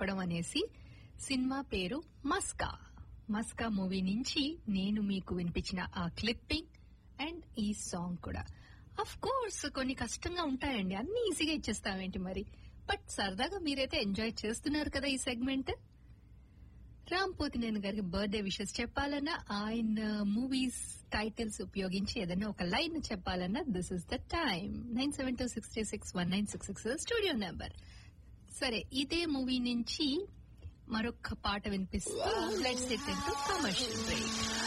చెప్పడం అనేసి సినిమా పేరు మస్కా మస్కా మూవీ నుంచి నేను మీకు వినిపించిన ఆ క్లిప్పింగ్ అండ్ ఈ సాంగ్ కూడా అఫ్ కోర్స్ కొన్ని కష్టంగా ఉంటాయండి అన్ని ఈజీగా ఇచ్చేస్తామేంటి మరి బట్ సరదాగా మీరైతే ఎంజాయ్ చేస్తున్నారు కదా ఈ సెగ్మెంట్ రామ్ పోతినేని గారికి బర్త్డే విషెస్ చెప్పాలన్నా ఆయన మూవీస్ టైటిల్స్ ఉపయోగించి ఏదైనా ఒక లైన్ చెప్పాలన్నా this is the time nine seven two six three six one nine six six studio number సరే ఇదే మూవీ నుంచి మరొక పాట వినిపిస్తూ let's it into commercial break